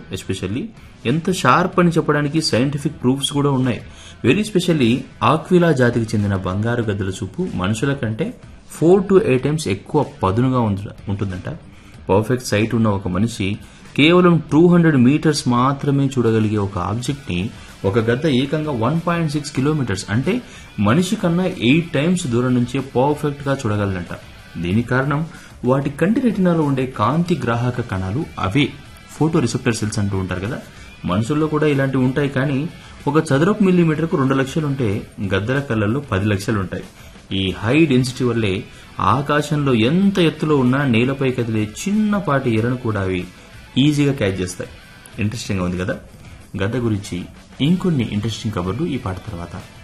especially ఎంత sharp అని చెప్పడానికి సైంటిఫిక్ ప్రూఫ్స్ కూడా ఉన్నాయి వెరీ స్పెషల్లీ ఆక్విలా జాతికి చెందిన బంగారు గద్దల చూపు మనుషుల కంటే ఫోర్ టు ఎయిట్ టైమ్స్ ఎక్కువ పదునుగా ఉంద- ఉంటుందంట పర్ఫెక్ట్ సైట్ ఉన్న ఒక మనిషి కేవలం టూ హండ్రెడ్ మీటర్స్ మాత్రమే చూడగలిగే ఒక ఆబ్జెక్ట్ ని ఒక గద్ద ఏకంగా వన్ పాయింట్ సిక్స్ కిలోమీటర్స్ అంటే మనిషి కన్నా ఎయిట్ టైమ్స్ దూరం నుంచే పర్ఫెక్ట్ గా చూడగలదంట దీనికి కారణం వాటి కంటి రెటినాలో ఉండే కాంతి గ్రాహక కణాలు అవే ఫోటో రిసెప్టర్ సెల్స్ అంటూ ఉంటారు కదా మనుషుల్లో కూడా ఇలాంటివి ఉంటాయి కానీ ఒక చదరపు మిల్లీమీటర్కు రెండు లక్షలు ఉంటే గద్దల కళ్ళల్లో పది లక్షలు ఉంటాయి ఈ హై డెన్సిటీ వల్లే ఆకాశంలో ఎంత ఎత్తులో ఉన్నా నేలపై కదిలే చిన్నపాటి ఎరను కూడా అవి ఈజీగా క్యాచ్ చేస్తాయి ఇంట్రెస్టింగ్ గా ఉంది కదా గద్ద గురించి ఇంకొన్ని ఇంట్రెస్టింగ్ కబుర్లు ఈ పాట తర్వాత